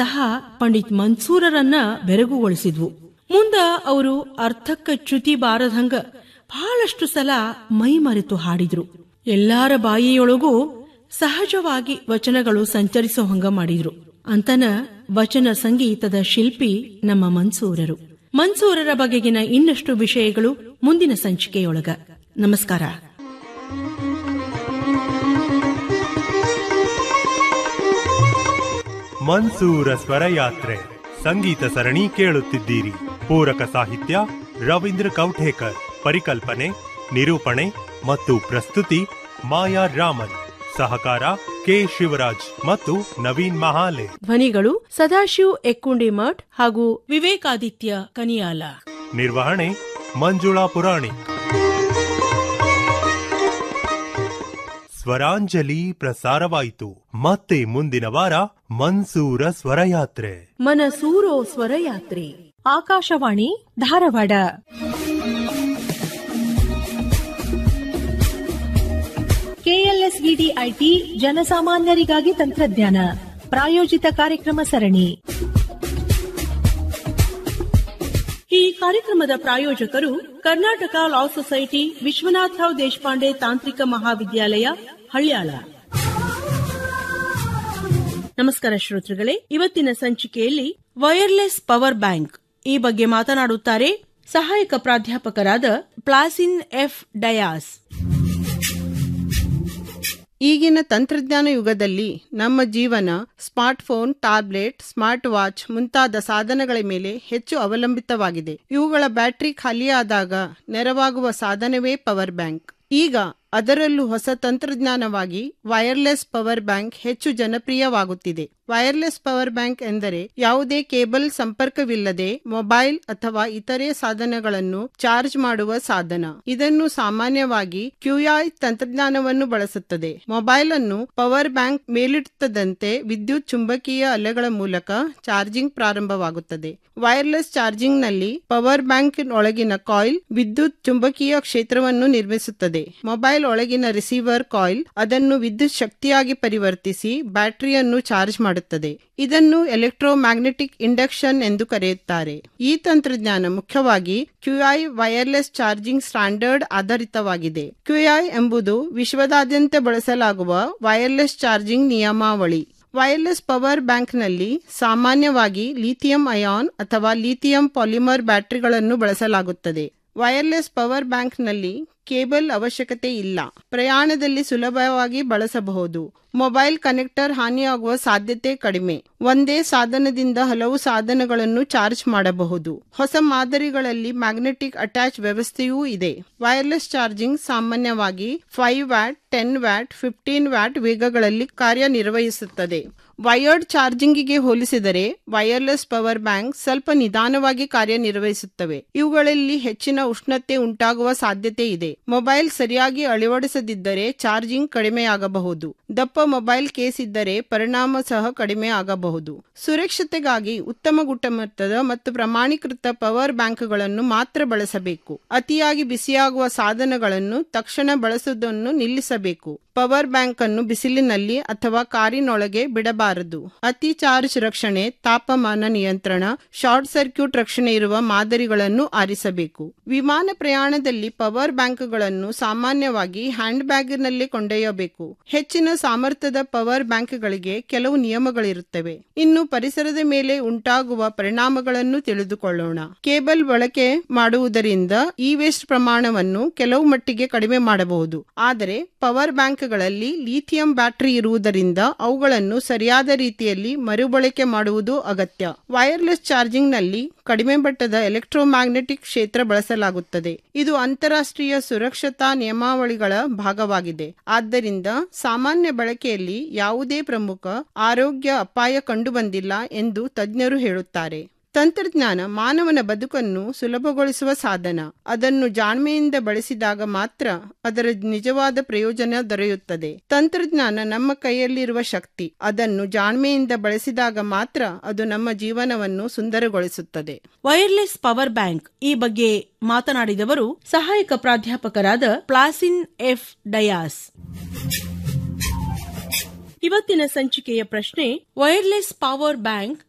ಸ್ವತಃ ಪಂಡಿತ್ ಮನ್ಸೂರರನ್ನ ಬೆರಗುಗೊಳಿಸಿದ್ವು ಮುಂದ ಅವರು ಅರ್ಥಕ್ಕ ಚ್ಯುತಿ ಬಾರದಂಗ ಬಹಳಷ್ಟು ಸಲ ಮೈ ಮರೆತು ಹಾಡಿದ್ರು ಎಲ್ಲಾರ ಬಾಯಿಯೊಳಗೂ ಸಹಜವಾಗಿ ವಚನಗಳು ಸಂಚರಿಸೋ ಹಂಗ ಮಾಡಿದ್ರು ಅಂತನ ವಚನ ಸಂಗೀತದ ಶಿಲ್ಪಿ ನಮ್ಮ ಮನ್ಸೂರರು ಮನ್ಸೂರರ ಬಗೆಗಿನ ಇನ್ನಷ್ಟು ವಿಷಯಗಳು ಮುಂದಿನ ಸಂಚಿಕೆಯೊಳಗ ನಮಸ್ಕಾರ ಮನ್ಸೂರ ಸ್ವರಯಾತ್ರೆ ಸಂಗೀತ ಸರಣಿ ಕೇಳುತ್ತಿದ್ದೀರಿ ಪೂರಕ ಸಾಹಿತ್ಯ ರವೀಂದ್ರ ಕೌಠೇಕರ್ ಪರಿಕಲ್ಪನೆ ನಿರೂಪಣೆ ಮತ್ತು ಪ್ರಸ್ತುತಿ ಮಾಯಾ ರಾಮನ್ ಸಹಕಾರ ಕೆ ಶಿವರಾಜ್ ಮತ್ತು ನವೀನ್ ಮಹಾಲೆ ಧ್ವನಿಗಳು ಸದಾಶಿವ್ ಎಕ್ಕುಂಡಿ ಮಠ್ ಹಾಗೂ ವಿವೇಕಾದಿತ್ಯ ಕನಿಯಾಲ ನಿರ್ವಹಣೆ ಮಂಜುಳಾ ಪುರಾಣಿಕ್ ಸ್ವರಾಂಜಲಿ ಪ್ರಸಾರವಾಯಿತು ಮತ್ತೆ ಮುಂದಿನ ವಾರ ಮನ್ಸೂರ ಸ್ವರಯಾತ್ರೆ ಮನಸೂರೋ ಸ್ವರಯಾತ್ರೆ ಆಕಾಶವಾಣಿ ಧಾರವಾಡ ಕೆಎಲ್ಎಸ್ಇಡಿ ಐಟಿ ಜನಸಾಮಾನ್ಯರಿಗಾಗಿ ತಂತ್ರಜ್ಞಾನ ಪ್ರಾಯೋಜಿತ ಕಾರ್ಯಕ್ರಮ ಸರಣಿ ಈ ಕಾರ್ಯಕ್ರಮದ ಪ್ರಾಯೋಜಕರು ಕರ್ನಾಟಕ ಲಾ ಸೊಸೈಟಿ ವಿಶ್ವನಾಥರಾವ್ ದೇಶಪಾಂಡೆ ತಾಂತ್ರಿಕ ಮಹಾವಿದ್ಯಾಲಯ ಹಳ್ಯಾಳ ನಮಸ್ಕಾರ ಶ್ರೋತೃಗಳೇ ಇವತ್ತಿನ ಸಂಚಿಕೆಯಲ್ಲಿ ವೈರ್ಲೆಸ್ ಪವರ್ ಬ್ಯಾಂಕ್ ಈ ಬಗ್ಗೆ ಮಾತನಾಡುತ್ತಾರೆ ಸಹಾಯಕ ಪ್ರಾಧ್ಯಾಪಕರಾದ ಪ್ಲಾಸಿನ್ ಎಫ್ ಡಯಾಸ್ ಈಗಿನ ತಂತ್ರಜ್ಞಾನ ಯುಗದಲ್ಲಿ ನಮ್ಮ ಜೀವನ ಸ್ಮಾರ್ಟ್ಫೋನ್ ಟ್ಯಾಬ್ಲೆಟ್ ಸ್ಮಾರ್ಟ್ ವಾಚ್ ಮುಂತಾದ ಸಾಧನಗಳ ಮೇಲೆ ಹೆಚ್ಚು ಅವಲಂಬಿತವಾಗಿದೆ ಇವುಗಳ ಬ್ಯಾಟರಿ ಖಾಲಿಯಾದಾಗ ನೆರವಾಗುವ ಸಾಧನವೇ ಪವರ್ ಬ್ಯಾಂಕ್ ಈಗ ಅದರಲ್ಲೂ ಹೊಸ ತಂತ್ರಜ್ಞಾನವಾಗಿ ವೈರ್ಲೆಸ್ ಪವರ್ ಬ್ಯಾಂಕ್ ಹೆಚ್ಚು ಜನಪ್ರಿಯವಾಗುತ್ತಿದೆ ವೈರ್ಲೆಸ್ ಪವರ್ ಬ್ಯಾಂಕ್ ಎಂದರೆ ಯಾವುದೇ ಕೇಬಲ್ ಸಂಪರ್ಕವಿಲ್ಲದೆ ಮೊಬೈಲ್ ಅಥವಾ ಇತರೆ ಸಾಧನಗಳನ್ನು ಚಾರ್ಜ್ ಮಾಡುವ ಸಾಧನ ಇದನ್ನು ಸಾಮಾನ್ಯವಾಗಿ ಕ್ಯೂಐ ತಂತ್ರಜ್ಞಾನವನ್ನು ಬಳಸುತ್ತದೆ ಮೊಬೈಲ್ ಅನ್ನು ಪವರ್ ಬ್ಯಾಂಕ್ ಮೇಲಿಡುತ್ತದಂತೆ ವಿದ್ಯುತ್ ಚುಂಬಕೀಯ ಅಲೆಗಳ ಮೂಲಕ ಚಾರ್ಜಿಂಗ್ ಪ್ರಾರಂಭವಾಗುತ್ತದೆ ವೈರ್ಲೆಸ್ ಚಾರ್ಜಿಂಗ್ ನಲ್ಲಿ ಪವರ್ ಬ್ಯಾಂಕ್ ಒಳಗಿನ ಕಾಯಿಲ್ ವಿದ್ಯುತ್ ಚುಂಬಕೀಯ ಕ್ಷೇತ್ರವನ್ನು ನಿರ್ಮಿಸುತ್ತದೆ ಮೊಬೈಲ್ ಒಳಗಿನ ರಿಸೀವರ್ ಕಾಯಿಲ್ ಅದನ್ನು ವಿದ್ಯುತ್ ಶಕ್ತಿಯಾಗಿ ಪರಿವರ್ತಿಸಿ ಬ್ಯಾಟರಿಯನ್ನು ಚಾರ್ಜ್ ಮಾಡುತ್ತದೆ ಇದನ್ನು ಎಲೆಕ್ಟ್ರೋಮ್ಯಾಗ್ನೆಟಿಕ್ ಇಂಡಕ್ಷನ್ ಎಂದು ಕರೆಯುತ್ತಾರೆ ಈ ತಂತ್ರಜ್ಞಾನ ಮುಖ್ಯವಾಗಿ ಕ್ಯೂಐ ವೈರ್ಲೆಸ್ ಚಾರ್ಜಿಂಗ್ ಸ್ಟ್ಯಾಂಡರ್ಡ್ ಆಧಾರಿತವಾಗಿದೆ ಕ್ಯೂಐ ಎಂಬುದು ವಿಶ್ವದಾದ್ಯಂತ ಬಳಸಲಾಗುವ ವೈರ್ಲೆಸ್ ಚಾರ್ಜಿಂಗ್ ನಿಯಮಾವಳಿ ವೈರ್ಲೆಸ್ ಪವರ್ ಬ್ಯಾಂಕ್ನಲ್ಲಿ ಸಾಮಾನ್ಯವಾಗಿ ಲಿಥಿಯಂ ಅಯಾನ್ ಅಥವಾ ಲಿಥಿಯಂ ಪಾಲಿಮರ್ ಬ್ಯಾಟರಿಗಳನ್ನು ಬಳಸಲಾಗುತ್ತದೆ ವೈರ್ಲೆಸ್ ಪವರ್ ಬ್ಯಾಂಕ್ನಲ್ಲಿ ಕೇಬಲ್ ಅವಶ್ಯಕತೆ ಇಲ್ಲ ಪ್ರಯಾಣದಲ್ಲಿ ಸುಲಭವಾಗಿ ಬಳಸಬಹುದು ಮೊಬೈಲ್ ಕನೆಕ್ಟರ್ ಹಾನಿಯಾಗುವ ಸಾಧ್ಯತೆ ಕಡಿಮೆ ಒಂದೇ ಸಾಧನದಿಂದ ಹಲವು ಸಾಧನಗಳನ್ನು ಚಾರ್ಜ್ ಮಾಡಬಹುದು ಹೊಸ ಮಾದರಿಗಳಲ್ಲಿ ಮ್ಯಾಗ್ನೆಟಿಕ್ ಅಟ್ಯಾಚ್ ವ್ಯವಸ್ಥೆಯೂ ಇದೆ ವೈರ್ಲೆಸ್ ಚಾರ್ಜಿಂಗ್ ಸಾಮಾನ್ಯವಾಗಿ five watt ten watt fifteen watt ವೇಗಗಳಲ್ಲಿ ಕಾರ್ಯನಿರ್ವಹಿಸುತ್ತದೆ ವಯರ್ಡ್ ಚಾರ್ಜಿಂಗಿಗೆ ಹೋಲಿಸಿದರೆ ವೈರ್ಲೆಸ್ ಪವರ್ ಬ್ಯಾಂಕ್ ಸ್ವಲ್ಪ ನಿಧಾನವಾಗಿ ಕಾರ್ಯನಿರ್ವಹಿಸುತ್ತವೆ ಇವುಗಳಲ್ಲಿ ಹೆಚ್ಚಿನ ಉಷ್ಣತೆ ಉಂಟಾಗುವ ಸಾಧ್ಯತೆ ಇದೆ ಮೊಬೈಲ್ ಸರಿಯಾಗಿ ಅಳವಡಿಸದಿದ್ದರೆ ಚಾರ್ಜಿಂಗ್ ಕಡಿಮೆಯಾಗಬಹುದು ದಪ್ಪ ಮೊಬೈಲ್ ಕೇಸ್ ಇದ್ದರೆ ಪರಿಣಾಮ ಸಹ ಕಡಿಮೆ ಆಗಬಹುದು ಸುರಕ್ಷತೆಗಾಗಿ ಉತ್ತಮ ಗುಣಮಟ್ಟದ ಮತ್ತು ಪ್ರಮಾಣೀಕೃತ ಪವರ್ ಬ್ಯಾಂಕ್ಗಳನ್ನು ಮಾತ್ರ ಬಳಸಬೇಕು ಅತಿಯಾಗಿ ಬಿಸಿಯಾಗುವ ಸಾಧನಗಳನ್ನು ತಕ್ಷಣ ಬಳಸುವುದನ್ನು ನಿಲ್ಲಿಸಬೇಕು ಪವರ್ ಬ್ಯಾಂಕ್ ಅನ್ನು ಬಿಸಿಲಿನಲ್ಲಿ ಅಥವಾ ಕಾರಿನೊಳಗೆ ಬಿಡಬಾರದು ಅತಿ ಚಾರ್ಜ್ ರಕ್ಷಣೆ ತಾಪಮಾನ ನಿಯಂತ್ರಣ ಶಾರ್ಟ್ ಸರ್ಕ್ಯೂಟ್ ರಕ್ಷಣೆ ಇರುವ ಮಾದರಿಗಳನ್ನು ಆರಿಸಬೇಕು ವಿಮಾನ ಪ್ರಯಾಣದಲ್ಲಿ ಪವರ್ ಬ್ಯಾಂಕ್ಗಳನ್ನು ಸಾಮಾನ್ಯವಾಗಿ ಹ್ಯಾಂಡ್ ಬ್ಯಾಗ್ನಲ್ಲಿ ಕೊಂಡೊಯ್ಯಬೇಕು ಹೆಚ್ಚಿನ ಸಾಮರ್ಥ್ಯದ ಪವರ್ ಬ್ಯಾಂಕ್ಗಳಿಗೆ ಕೆಲವು ನಿಯಮಗಳಿರುತ್ತವೆ ಇನ್ನು ಪರಿಸರದ ಮೇಲೆ ಉಂಟಾಗುವ ಪರಿಣಾಮಗಳನ್ನು ತಿಳಿದುಕೊಳ್ಳೋಣ ಕೇಬಲ್ ಬಳಕೆ ಮಾಡುವುದರಿಂದ ಈ ವೇಸ್ಟ್ ಪ್ರಮಾಣವನ್ನು ಕೆಲವು ಮಟ್ಟಿಗೆ ಕಡಿಮೆ ಮಾಡಬಹುದು ಆದರೆ ಪವರ್ ಬ್ಯಾಂಕ್ಗಳಲ್ಲಿ ಲಿಥಿಯಂ ಬ್ಯಾಟರಿ ಇರುವುದರಿಂದ ಅವುಗಳನ್ನು ಸರಿಯಾದ ರೀತಿಯಲ್ಲಿ ಮರುಬಳಕೆ ಮಾಡುವುದು ಅಗತ್ಯ ವೈರ್ಲೆಸ್ ಚಾರ್ಜಿಂಗ್ ನಲ್ಲಿ ಕಡಿಮೆ ಮಟ್ಟದ ಎಲೆಕ್ಟ್ರೋಮ್ಯಾಗ್ನೆಟಿಕ್ ಕ್ಷೇತ್ರ ಬಳಸಲಾಗುತ್ತದೆ ಇದು ಅಂತಾರಾಷ್ಟ್ರೀಯ ಸುರಕ್ಷತಾ ನಿಯಮಾವಳಿಗಳ ಭಾಗವಾಗಿದೆ ಆದ್ದರಿಂದ ಸಾಮಾನ್ಯ ಬಳಕೆಯಲ್ಲಿ ಯಾವುದೇ ಪ್ರಮುಖ ಆರೋಗ್ಯ ಅಪಾಯ ಕಂಡುಬಂದಿಲ್ಲ ಎಂದು ತಜ್ಞರು ಹೇಳುತ್ತಾರೆ ತಂತ್ರಜ್ಞಾನ ಮಾನವನ ಬದುಕನ್ನು ಸುಲಭಗೊಳಿಸುವ ಸಾಧನ ಅದನ್ನು ಜಾಣ್ಮೆಯಿಂದ ಬಳಸಿದಾಗ ಮಾತ್ರ ಅದರ ನಿಜವಾದ ಪ್ರಯೋಜನ ದೊರೆಯುತ್ತದೆ ತಂತ್ರಜ್ಞಾನ ನಮ್ಮ ಕೈಯಲ್ಲಿರುವ ಶಕ್ತಿ ಅದನ್ನು ಜಾಣ್ಮೆಯಿಂದ ಬಳಸಿದಾಗ ಮಾತ್ರ ಅದು ನಮ್ಮ ಜೀವನವನ್ನು ಸುಂದರಗೊಳಿಸುತ್ತದೆ ವೈರ್ಲೆಸ್ ಪವರ್ ಬ್ಯಾಂಕ್ ಈ ಬಗ್ಗೆ ಮಾತನಾಡಿದವರು ಸಹಾಯಕ ಪ್ರಾಧ್ಯಾಪಕರಾದ ಪ್ಲಾಸಿನ್ ಎಫ್ ಡಯಾಸ್ ಇವತ್ತಿನ ಸಂಚಿಕೆಯ ಪ್ರಶ್ನೆ ವೈರ್ಲೆಸ್ ಪವರ್ ಬ್ಯಾಂಕ್